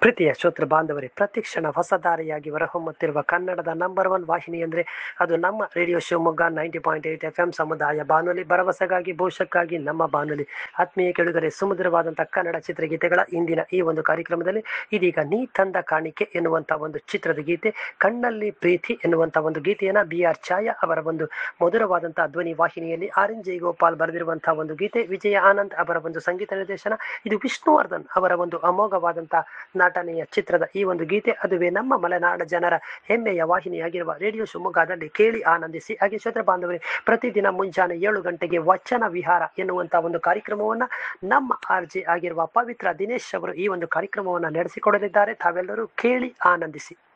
ಪ್ರೀತಿಯ ಶ್ರೋತೃ ಬಾಂಧವರೇ ಪ್ರತಿಕ್ಷಣ ಹೊಸ ದಾರಿಯಾಗಿ ಹೊರಹೊಮ್ಮುತ್ತಿರುವ ಕನ್ನಡದ ನಂಬರ್ ಒನ್ ವಾಹಿನಿ ಅಂದರೆ ಅದು ನಮ್ಮ radio Shivamogga ninety point eight F M ಸಮುದಾಯ ಬಾನುಲಿ ಭರವಸೆಗಾಗಿ ಭವಿಷ್ಯಕ್ಕಾಗಿ ನಮ್ಮ ಬಾನುಲಿ ಆತ್ಮೀಯ ಕೆಳುಗರೆ ಸುಮಧುರವಾದಂಥ ಕನ್ನಡ ಚಿತ್ರಗೀತೆಗಳ ಇಂದಿನ ಈ ಒಂದು ಕಾರ್ಯಕ್ರಮದಲ್ಲಿ ಇದೀಗ ನೀ ತಂದ ಕಾಣಿಕೆ ಎನ್ನುವಂಥ ಒಂದು ಚಿತ್ರದ ಗೀತೆ ಕಣ್ಣಲ್ಲಿ ಪ್ರೀತಿ ಎನ್ನುವಂಥ ಒಂದು ಗೀತೆಯನ್ನು ಬಿ ಆರ್ ಛಾಯಾ ಅವರ ಒಂದು ಮಧುರವಾದಂಥ ಧ್ವನಿ ವಾಹಿನಿಯಲ್ಲಿ ಆರ್ ಎನ್ ಜಯಗೋಪಾಲ್ ಬರೆದಿರುವಂತಹ ಒಂದು ಗೀತೆ ವಿಜಯ ಆನಂದ್ ಅವರ ಒಂದು ಸಂಗೀತ ನಿರ್ದೇಶನ ಇದು ವಿಷ್ಣುವರ್ಧನ್ ಅವರ ಒಂದು ಅಮೋಘವಾದಂಥ ನಟನೆಯ ಚಿತ್ರದ ಈ ಒಂದು ಗೀತೆ ಅದುವೇ ನಮ್ಮ ಮಲೆನಾಡ ಜನರ ಹೆಮ್ಮೆಯ ವಾಹಿನಿಯಾಗಿರುವ ರೇಡಿಯೋ ಶಿವಮೊಗ್ಗದಲ್ಲಿ ಕೇಳಿ ಆನಂದಿಸಿ ಹಾಗೆ ಶ್ರೋತೃ ಬಾಂಧವರೇ ಪ್ರತಿದಿನ ಮುಂಜಾನೆ ಏಳು ಗಂಟೆಗೆ ವಚನ ವಿಹಾರ ಎನ್ನುವಂಥ ಒಂದು ಕಾರ್ಯಕ್ರಮವನ್ನ ನಮ್ಮ ಆರ್ ಜೆ ಆಗಿರುವ ಪವಿತ್ರ ದಿನೇಶ್ ಅವರು ಈ ಒಂದು ಕಾರ್ಯಕ್ರಮವನ್ನು ನಡೆಸಿಕೊಡಲಿದ್ದಾರೆ ತಾವೆಲ್ಲರೂ ಕೇಳಿ ಆನಂದಿಸಿ